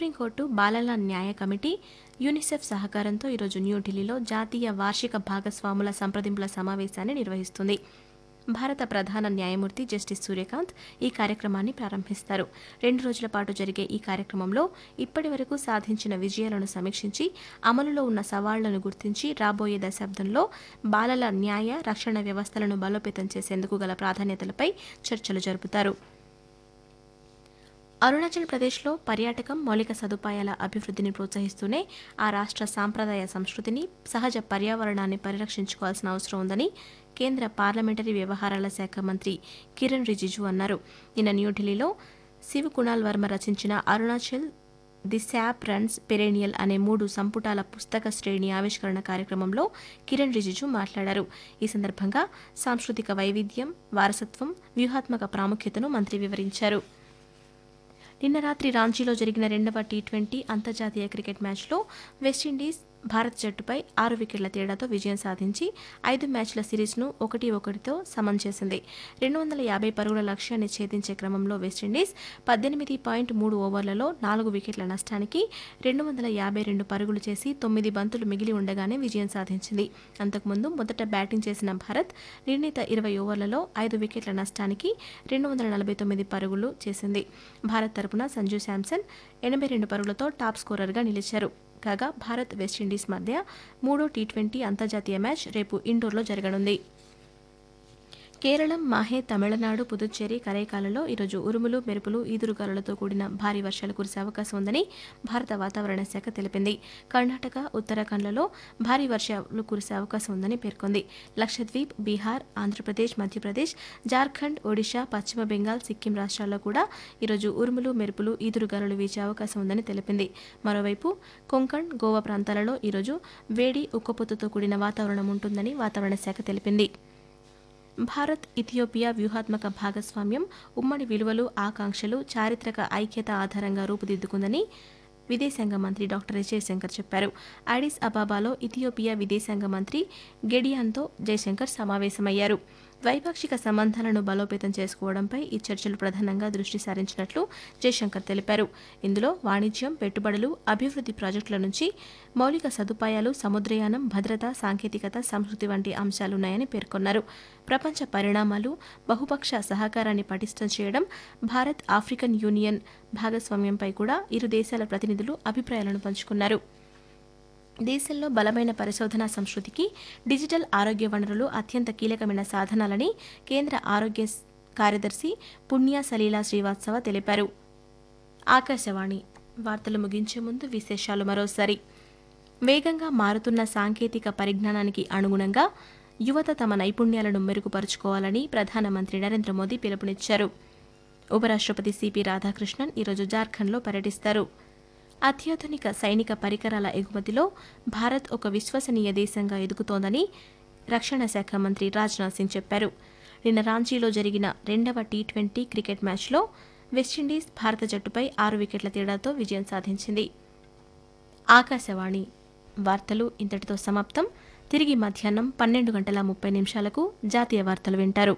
supreme court బాలల న్యాయ committee UNICEF సహకారంతో ఈరోజు న్యూఢిల్లీలో జాతీయ వార్షిక భాగస్వాముల సంప్రదింపుల సమావేశాన్ని నిర్వహిస్తుంది భారత ప్రధాన న్యాయమూర్తి జస్టిస్ సూర్యకాంత్ ఈ కార్యక్రమాన్ని ప్రారంభిస్తారు రెండు రోజుల పాటు జరిగే ఈ కార్యక్రమంలో ఇప్పటి వరకు సాధించిన విజయాలను సమీక్షించి అమలులో ఉన్న సవాళ్లను గుర్తించి రాబోయే దశాబ్దంలో బాలల న్యాయ రక్షణ వ్యవస్థలను బలోపేతం చేసేందుకు గల ప్రాధాన్యతలపై చర్చలు జరుపుతారు అరుణాచల్ ప్రదేశ్లో పర్యాటకం మౌలిక సదుపాయాల అభివృద్ధిని ప్రోత్సహిస్తూనే ఆ రాష్ట్ర సాంప్రదాయ సంస్కృతిని సహజ పర్యావరణాన్ని పరిరక్షించుకోవాల్సిన అవసరం ఉందని కేంద్ర పార్లమెంటరీ వ్యవహారాల శాఖ మంత్రి కిరణ్ రిజిజు అన్నారు నిన్న న్యూఢిల్లీలో శివ్ కుణాల్ వర్మ రచించిన Arunachal the sap runs perennial అనే మూడు సంపుటాల పుస్తక శ్రేణి ఆవిష్కరణ కార్యక్రమంలో కిరణ్ రిజిజు మాట్లాడారు ఈ సందర్భంగా సాంస్కృతిక వైవిధ్యం వారసత్వం వ్యూహాత్మక ప్రాముఖ్యతను మంత్రి వివరించారు నిన్న రాత్రి రాంచీలో జరిగిన రెండవ టీ ట్వంటీ అంతర్జాతీయ క్రికెట్ మ్యాచ్లో వెస్టిండీస్ భారత్ జట్టుపై ఆరు వికెట్ల తేడాతో విజయం సాధించి ఐదు మ్యాచ్ల సిరీస్ను ఒకటి ఒకటితో సమం చేసింది రెండు వందల యాభై పరుగుల లక్ష్యాన్ని ఛేదించే క్రమంలో వెస్టిండీస్ పద్దెనిమిది పాయింట్ మూడు ఓవర్లలో నాలుగు వికెట్ల నష్టానికి రెండు వందల యాభై రెండు పరుగులు చేసి తొమ్మిది బంతులు మిగిలి ఉండగానే విజయం సాధించింది అంతకుముందు మొదట బ్యాటింగ్ చేసిన భారత్ నిర్ణీత ఇరవై ఓవర్లలో ఐదు వికెట్ల నష్టానికి రెండు వందల నలభై తొమ్మిది పరుగులు చేసింది భారత్ తరపున సంజు శాంసన్ ఎనభై రెండు పరుగులతో టాప్ స్కోరర్గా నిలిచారు కాగా భారత్ వెస్టిండీస్ మధ్య మూడో టీ ట్వంటీ అంతర్జాతీయ మ్యాచ్ రేపు ఇండోర్లో జరగనుంది కేరళం మాహే తమిళనాడు పుదుచ్చేరి కరైకాలలో ఈరోజు ఉరుములు మెరుపులు ఈదురుగాలులతో కూడిన భారీ వర్షాలు కురిసే అవకాశం ఉందని భారత వాతావరణ శాఖ తెలిపింది కర్ణాటక ఉత్తరాఖండ్లలో భారీ వర్షాలు కురిసే అవకాశం ఉందని పేర్కొంది లక్షద్వీప్ బీహార్ ఆంధ్రప్రదేశ్ మధ్యప్రదేశ్ జార్ఖండ్ ఒడిషా పశ్చిమ బెంగాల్ సిక్కిం రాష్ట్రాల్లో కూడా ఈరోజు ఉరుములు మెరుపులు ఈదురుగాలులు వీచే అవకాశం ఉందని తెలిపింది మరోవైపు కొంకణ్ గోవా ప్రాంతాలలో ఈరోజు వేడి ఉక్కపోతతో కూడిన వాతావరణం ఉంటుందని వాతావరణ శాఖ తెలిపింది భారత్ ఇథియోపియా వ్యూహాత్మక భాగస్వామ్యం ఉమ్మడి విలువలు ఆకాంక్షలు చారిత్రక ఐక్యత ఆధారంగా రూపుదిద్దుకుందని విదేశాంగ మంత్రి డాక్టర్ ఎస్ జయశంకర్ చెప్పారు అడిస్ అబాబాలో ఇథియోపియా విదేశాంగ మంత్రి గెడియాన్తో జయశంకర్ సమావేశమయ్యారు ద్వైపాక్షిక సంబంధాలను బలోపేతం చేసుకోవడంపై ఈ చర్చలు ప్రధానంగా దృష్టి సారించినట్లు జయశంకర్ తెలిపారు ఇందులో వాణిజ్యం పెట్టుబడులు అభివృద్ధి ప్రాజెక్టుల నుంచి మౌలిక సదుపాయాలు సముద్రయానం భద్రత సాంకేతికత సంస్కృతి వంటి అంశాలున్నాయని పేర్కొన్నారు ప్రపంచ పరిణామాలు బహుపక్ష సహకారాన్ని పటిష్టం చేయడం భారత్ ఆఫ్రికన్ యూనియన్ భాగస్వామ్యంపై కూడా ఇరు దేశాల ప్రతినిధులు అభిప్రాయాలను పంచుకున్నారు దేశంలో బలమైన పరిశోధనా సంస్కృతికి డిజిటల్ ఆరోగ్య వనరులు అత్యంత కీలకమైన సాధనాలని కేంద్ర ఆరోగ్య స్- కార్యదర్శి పుణ్య సలీలా శ్రీవాత్సవ తెలిపారు ఆకాశవాణి వార్తలు ముగించే ముందు విశేషాలు మరోసారి వేగంగా మారుతున్న సాంకేతిక పరిజ్ఞానానికి అనుగుణంగా యువత తమ నైపుణ్యాలను మెరుగుపరుచుకోవాలని ప్రధానమంత్రి నరేంద్ర మోదీ పిలుపునిచ్చారు ఉపరాష్ట్రపతి సిపి రాధాకృష్ణన్ ఈరోజు జార్ఖండ్లో పర్యటిస్తారు అత్యాధునిక సైనిక పరికరాల ఎగుమతిలో భారత్ ఒక విశ్వసనీయ దేశంగా ఎదుగుతోందని రక్షణ శాఖ మంత్రి రాజ్నాథ్ సింగ్ చెప్పారు నిన్న రాంచీలో జరిగిన రెండవ టీ ట్వంటీ క్రికెట్ మ్యాచ్లో వెస్టిండీస్ భారత జట్టుపై ఆరు వికెట్ల తేడాతో విజయం సాధించింది ఆకాశవాణి వార్తలు ఇంతటితో సమాప్తం తిరిగి మధ్యాహ్నం పన్నెండు గంటల ముప్పై నిమిషాలకు జాతీయ వార్తలు వింటారు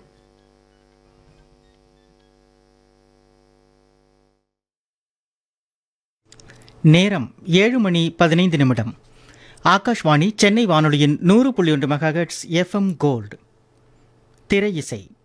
நேரம் ஏழு மணி பதினைந்து நிமிடம் ஆகாஷ்வாணி சென்னை வானொலியின் நூறு புள்ளி ஒன்று மெகாஹெட்ஸ் எஃப்எம் கோல்டு திரை இசை